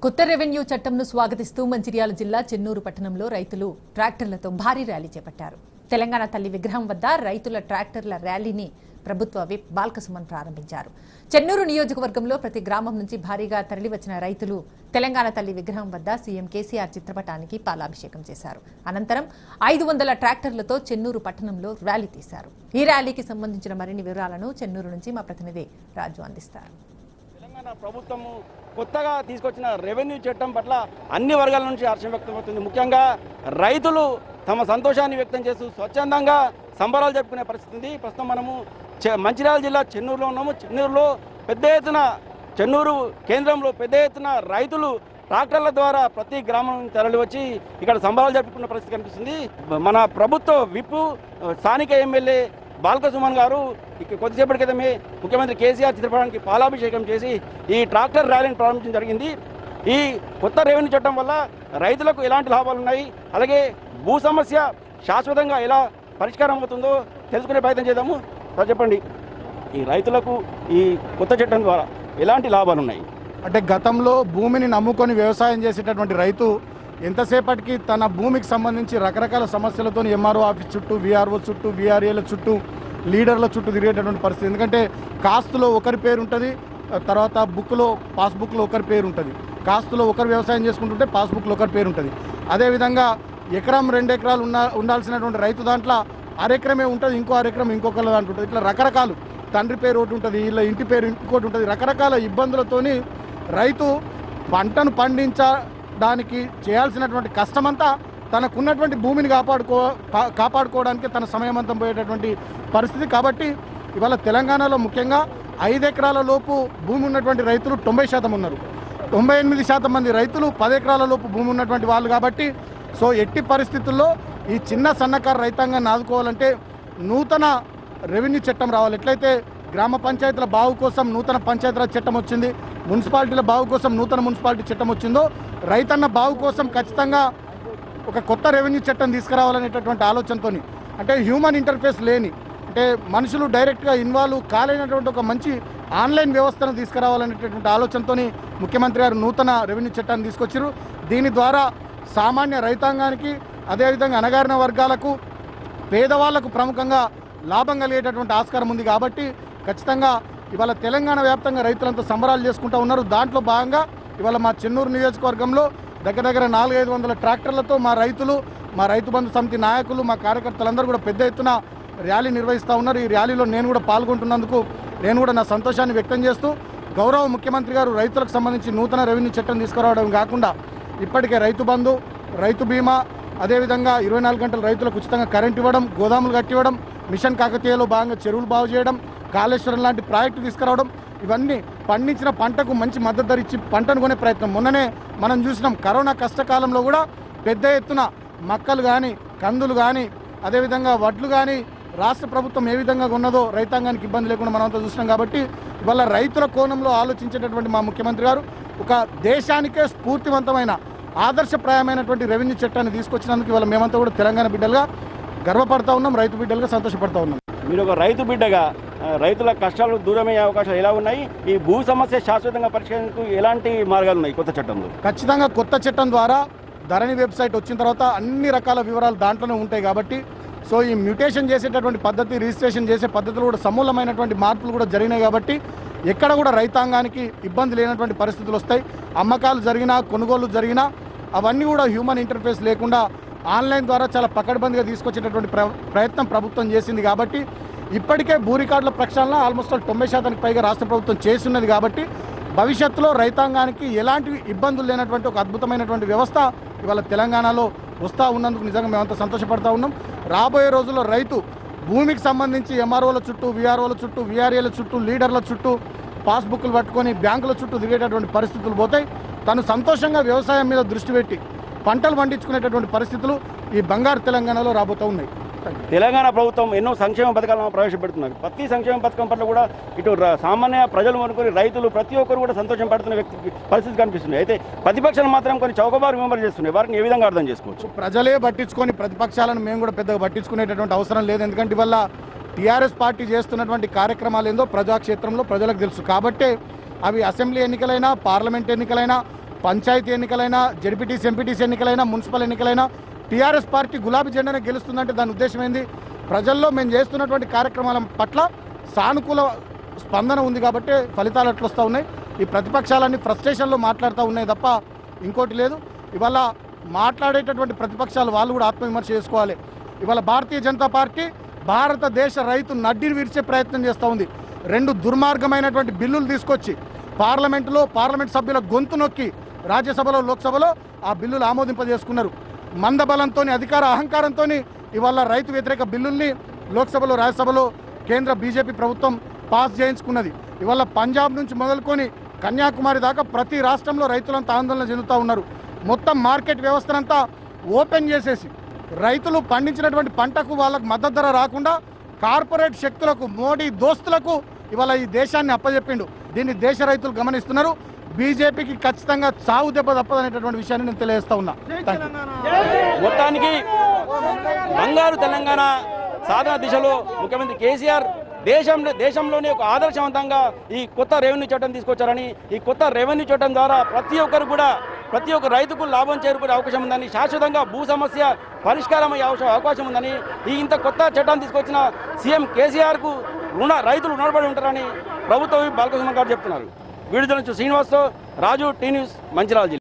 కొత్త రెవెన్యూ చట్టంను స్వాగతిస్తూ మంచిర్యాల జిల్లా చెన్నూరు పట్టణంలో రైతులు ట్రాక్టర్లతో భారీ ర్యాలీ చేపట్టారు తెలంగాణ తల్లి విగ్రహం వద్ద రైతుల ట్రాక్టర్ల ర్యాలీని ప్రభుత్వ విప్ బాల్కసుమన్ ప్రారంభించారు చెన్నూరు నియోజకవర్గంలో ప్రతి గ్రామం నుంచి భారీగా తరలివచ్చిన రైతులు తెలంగాణ తల్లి విగ్రహం వద్ద సీఎం కేసీఆర్ చిత్రపటానికి పాలాభిషేకం చేశారు అనంతరం ఐదు వందల ట్రాక్టర్లతో చెన్నూరు పట్టణంలో ర్యాలీ తీశారు ఈ ర్యాలీకి సంబంధించిన మరిన్ని వివరాలను చెన్నూరు నుంచి మా ప్రతినిధి రాజు అందిస్తారు తెలంగాణ ప్రభుత్వము కొత్తగా తీసుకొచ్చిన రెవెన్యూ చట్టం పట్ల అన్ని వర్గాల నుంచి హర్షం వ్యక్తమవుతుంది ముఖ్యంగా రైతులు తమ సంతోషాన్ని వ్యక్తం చేస్తూ స్వచ్ఛందంగా సంబరాలు జరుపుకునే పరిస్థితి ఉంది ప్రస్తుతం మనము చె- మంచిర్యాల జిల్లా చెన్నూరులో ఉన్నాము చెన్నూరులో పెద్ద ఎత్తున చెన్నూరు కేంద్రంలో పెద్ద ఎత్తున రైతులు ట్రాక్టర్ల ద్వారా ప్రతి గ్రామం నుంచి తరలి వచ్చి ఇక్కడ సంబరాలు జరుపుకున్న పరిస్థితి కనిపిస్తుంది మన ప్రభుత్వ విప్ స్థానిక ఎమ్మెల్యే బాల్క సుమన్ గారు ఇక కొద్దిసేపటి క్రితమే ముఖ్యమంత్రి కేసీఆర్ చిత్రపటానికి పాలాభిషేకం చేసి ఈ ట్రాక్టర్ ర్యాలీని ప్రారంభించడం జరిగింది ఈ కొత్త రెవెన్యూ చట్టం వల్ల రైతులకు ఎలాంటి లాభాలు ఉన్నాయి అలాగే భూ సమస్య శాశ్వతంగా ఎలా పరిష్కారం అవుతుందో తెలుసుకునే ప్రయత్నం చేద్దాము సార్ చెప్పండి ఈ రైతులకు ఈ కొత్త చట్టం ద్వారా ఎలాంటి లాభాలు ఉన్నాయి అంటే గతంలో భూమిని నమ్ముకొని వ్యవసాయం చేసేటటువంటి రైతు ఎంతసేపటికి తన భూమికి సంబంధించి రకరకాల సమస్యలతో ఎంఆర్ఓ ఆఫీస్ చుట్టూ విఆర్ఓ చుట్టూ విఆర్ఏల చుట్టూ లీడర్ల చుట్టూ తిరిగేటటువంటి పరిస్థితి ఎందుకంటే కాస్తులో ఒకరి పేరు ఉంటుంది తర్వాత బుక్లో పాస్బుక్లో ఒకరి పేరు ఉంటుంది కాస్తులో ఒకరు వ్యవసాయం చేసుకుంటుంటే పాస్బుక్లో ఒకరి పేరు ఉంటుంది అదేవిధంగా ఎకరం రెండు ఎకరాలు ఉన్న ఉండాల్సినటువంటి రైతు దాంట్లో అరెకరమే ఉంటుంది ఇంకో అరెకరం ఇంకొకరి దాంట్లో ఉంటుంది ఇట్లా రకరకాలు తండ్రి పేరు ఒకటి ఉంటుంది ఇలా ఇంటి పేరు ఇంకోటి ఉంటుంది రకరకాల ఇబ్బందులతోని రైతు పంటను పండించడానికి చేయాల్సినటువంటి కష్టమంతా తనకున్నటువంటి భూమిని కాపాడుకో పా- కాపాడుకోవడానికి తన సమయమంతం పోయేటటువంటి పరిస్థితి కాబట్టి ఇవాళ తెలంగాణలో ముఖ్యంగా ఐదు ఎకరాల లోపు భూమి ఉన్నటువంటి రైతులు తొంభై శాతం ఉన్నారు తొంభై ఎనిమిది శాతం మంది రైతులు పది ఎకరాల లోపు భూమి ఉన్నటువంటి వాళ్ళు కాబట్టి సో ఎట్టి పరిస్థితుల్లో ఈ చిన్న సన్నకారు రైతాంగాన్ని ఆదుకోవాలంటే నూతన రెవెన్యూ చట్టం రావాలి ఎట్లయితే గ్రామ పంచాయతీల బాగు కోసం నూతన పంచాయతీరాజ్ చట్టం వచ్చింది మున్సిపాలిటీల బాగు కోసం నూతన మున్సిపాలిటీ చట్టం వచ్చిందో రైతన్న బాగు కోసం ఖచ్చితంగా ఒక కొత్త రెవెన్యూ చట్టం తీసుకురావాలనేటటువంటి ఆలోచనతోని అంటే హ్యూమన్ ఇంటర్ఫేస్ లేని అంటే మనుషులు డైరెక్ట్గా ఇన్వాల్వ్ కాలేనటువంటి ఒక మంచి ఆన్లైన్ వ్యవస్థను తీసుకురావాలనేటటువంటి ఆలోచనతోని ముఖ్యమంత్రి గారు నూతన రెవెన్యూ చట్టాన్ని తీసుకొచ్చారు దీని ద్వారా సామాన్య రైతాంగానికి అదేవిధంగా అణగారిన వర్గాలకు పేదవాళ్లకు ప్రముఖంగా లాభం కలిగేటటువంటి ఆస్కారం ఉంది కాబట్టి ఖచ్చితంగా ఇవాళ తెలంగాణ వ్యాప్తంగా రైతులంతా సంబరాలు చేసుకుంటూ ఉన్నారు దాంట్లో భాగంగా ఇవాళ మా చెన్నూరు నియోజకవర్గంలో దగ్గర దగ్గర నాలుగైదు వందల ట్రాక్టర్లతో మా రైతులు మా రైతు బంధు సమితి నాయకులు మా కార్యకర్తలందరూ కూడా పెద్ద ఎత్తున ర్యాలీ నిర్వహిస్తూ ఉన్నారు ఈ ర్యాలీలో నేను కూడా పాల్గొంటున్నందుకు నేను కూడా నా సంతోషాన్ని వ్యక్తం చేస్తూ గౌరవ ముఖ్యమంత్రి గారు రైతులకు సంబంధించి నూతన రెవెన్యూ చట్టం తీసుకురావడం కాకుండా ఇప్పటికే రైతు బంధు రైతు బీమా అదేవిధంగా ఇరవై నాలుగు గంటలు రైతులకు ఉచితంగా కరెంట్ ఇవ్వడం గోదాములు కట్టివ్వడం మిషన్ కాకతీయలో భాగంగా చెరువులు బాగు చేయడం కాళేశ్వరం లాంటి ప్రాజెక్టు తీసుకురావడం ఇవన్నీ పండించిన పంటకు మంచి మద్దతు ధర ఇచ్చి పంటను కొనే ప్రయత్నం మొన్ననే మనం చూసినాం కరోనా కష్టకాలంలో కూడా పెద్ద ఎత్తున మక్కలు కానీ కందులు కానీ అదేవిధంగా వడ్లు కానీ రాష్ట్ర ప్రభుత్వం ఏ విధంగా ఉన్నదో రైతాంగానికి ఇబ్బంది లేకుండా మనమంతా చూసినాం కాబట్టి ఇవాళ రైతుల కోణంలో ఆలోచించేటటువంటి మా ముఖ్యమంత్రి గారు ఒక దేశానికే స్ఫూర్తివంతమైన ఆదర్శప్రాయమైనటువంటి రెవెన్యూ చట్టాన్ని తీసుకొచ్చినందుకు ఇవాళ మేమంతా కూడా తెలంగాణ బిడ్డలుగా గర్వపడతా ఉన్నాం రైతు బిడ్డలుగా సంతోషపడతా ఉన్నాం మీరు ఒక రైతు బిడ్డగా ఆ, రైతుల కష్టాలు దూరమయ్యే అవకాశాలు ఎలా ఉన్నాయి ఈ భూ సమస్య శాశ్వతంగా పరిష్కరించేందుకు ఎలాంటి మార్గాలు ఉన్నాయి కొత్త చట్టంలో ఖచ్చితంగా కొత్త చట్టం ద్వారా ధరణి వెబ్సైట్ వచ్చిన తర్వాత అన్ని రకాల వివరాలు దాంట్లోనే ఉంటాయి కాబట్టి సో ఈ మ్యూటేషన్ చేసేటటువంటి పద్ధతి రిజిస్ట్రేషన్ చేసే పద్ధతులు కూడా సమూలమైనటువంటి మార్పులు కూడా జరిగినాయి కాబట్టి ఎక్కడ కూడా రైతాంగానికి ఇబ్బంది లేనటువంటి పరిస్థితులు వస్తాయి అమ్మకాలు జరిగినా కొనుగోలు జరిగినా అవన్నీ కూడా హ్యూమన్ ఇంటర్ఫేస్ లేకుండా ఆన్లైన్ ద్వారా చాలా పకడ్బందీగా తీసుకొచ్చేటటువంటి ప్ర ప్రయత్నం ప్రభుత్వం చేసింది కాబట్టి ఇప్పటికే భూ రికార్డుల ప్రక్షాళన ఆల్మోస్ట్ ఆల్ తొంభై శాతానికి పైగా రాష్ట్ర ప్రభుత్వం చేస్తున్నది కాబట్టి భవిష్యత్తులో రైతాంగానికి ఎలాంటి ఇబ్బందులు లేనటువంటి ఒక అద్భుతమైనటువంటి వ్యవస్థ ఇవాళ తెలంగాణలో వస్తూ ఉన్నందుకు నిజంగా మేమంతా సంతోషపడతా ఉన్నాం రాబోయే రోజుల్లో రైతు భూమికి సంబంధించి ఎంఆర్ఓల చుట్టూ విఆర్ఓల చుట్టూ విఆర్ఏల చుట్టూ లీడర్ల చుట్టూ పాస్బుక్లు పట్టుకొని బ్యాంకుల చుట్టూ తిరిగేటటువంటి పరిస్థితులు పోతాయి తను సంతోషంగా వ్యవసాయం మీద దృష్టి పెట్టి పంటలు పండించుకునేటటువంటి పరిస్థితులు ఈ బంగారు తెలంగాణలో రాబోతూ ఉన్నాయి తెలంగాణ ప్రభుత్వం ఎన్నో సంక్షేమ పథకాలను ప్రవేశపెడుతున్నారు ప్రతి సంక్షేమ పథకం పట్ల కూడా ఇటు ర- సామాన్య ప్రజలు అనుకుని రైతులు ప్రతి ఒక్కరు కూడా సంతోషం పడుతున్న వ్యక్తి పరిస్థితి కనిపిస్తుంది అయితే ప్రతిపక్షాలు మాత్రం కొన్ని చౌకబారు విమర్శ చేస్తున్నాయి వారిని ఏ విధంగా అర్థం చేసుకోవచ్చు ప్రజలే పట్టించుకొని ప్రతిపక్షాలను మేము కూడా పెద్దగా పట్టించుకునేటటువంటి అవసరం లేదు ఎందుకంటే ఇవల్ల టీఆర్ఎస్ పార్టీ చేస్తున్నటువంటి కార్యక్రమాలు ఏందో ప్రజాక్షేత్రంలో ప్రజలకు తెలుసు కాబట్టే అవి అసెంబ్లీ ఎన్నికలైనా పార్లమెంట్ ఎన్నికలైనా పంచాయతీ ఎన్నికలైనా జడ్పీటీసీ ఎంపీటీసీ ఎన్నికలైనా మున్సిపల్ ఎన్నికలైనా టీఆర్ఎస్ పార్టీ గులాబీ జెండానే గెలుస్తుందంటే దాని ఉద్దేశం ఏంది ప్రజల్లో మేము చేస్తున్నటువంటి కార్యక్రమాల పట్ల సానుకూల స్పందన ఉంది కాబట్టి ఫలితాలు అట్లా వస్తూ ఉన్నాయి ఈ ప్రతిపక్షాలన్నీ ఫ్రస్ట్రేషన్లో మాట్లాడుతూ ఉన్నాయి తప్ప ఇంకోటి లేదు ఇవాళ మాట్లాడేటటువంటి ప్రతిపక్షాలు వాళ్ళు కూడా ఆత్మవిమర్శ చేసుకోవాలి ఇవాళ భారతీయ జనతా పార్టీ భారతదేశ రైతు నడ్డిని విరిచే ప్రయత్నం చేస్తూ ఉంది రెండు దుర్మార్గమైనటువంటి బిల్లులు తీసుకొచ్చి పార్లమెంటులో పార్లమెంట్ సభ్యుల గొంతు నొక్కి రాజ్యసభలో లోక్సభలో ఆ బిల్లులు ఆమోదింపజేసుకున్నారు మందబలంతో అధికార అహంకారంతో ఇవాళ రైతు వ్యతిరేక బిల్లుల్ని లోక్సభలో రాజ్యసభలో కేంద్ర బీజేపీ ప్రభుత్వం పాస్ చేయించుకున్నది ఇవాళ పంజాబ్ నుంచి మొదలుకొని కన్యాకుమారి దాకా ప్రతి రాష్ట్రంలో రైతులంతా ఆందోళన చెందుతూ ఉన్నారు మొత్తం మార్కెట్ వ్యవస్థనంతా ఓపెన్ చేసేసి రైతులు పండించినటువంటి పంటకు వాళ్ళకు మద్దతు ధర రాకుండా కార్పొరేట్ శక్తులకు మోడీ దోస్తులకు ఇవాళ ఈ దేశాన్ని అప్పజెప్పిండు దీన్ని దేశ రైతులు గమనిస్తున్నారు బీజేపీకి ఖచ్చితంగా చావు దెబ్బ తప్పదనేటటువంటి విషయాన్ని నేను తెలియజేస్తా ఉన్నా థ్యాంక్ యూ మొత్తానికి బంగారు తెలంగాణ సాధన దిశలో ముఖ్యమంత్రి కేసీఆర్ దేశంలో దేశంలోనే ఒక ఆదర్శవంతంగా ఈ కొత్త రెవెన్యూ చట్టం తీసుకొచ్చారని ఈ కొత్త రెవెన్యూ చట్టం ద్వారా ప్రతి ఒక్కరు కూడా ప్రతి ఒక్క రైతుకు లాభం చేరుకునే అవకాశం ఉందని శాశ్వతంగా భూ సమస్య పరిష్కారం అయ్యే అవసరం అవకాశం ఉందని ఈ ఇంత కొత్త చట్టాన్ని తీసుకొచ్చిన సీఎం కేసీఆర్కు రుణ రైతులు రుణపడి ఉంటారని ప్రభుత్వ బాలకృష్ణ గారు చెప్తున్నారు వీడియో నుంచి శ్రీనివాస్తో రాజు టీ న్యూస్ మంచిరాజు జిల్లా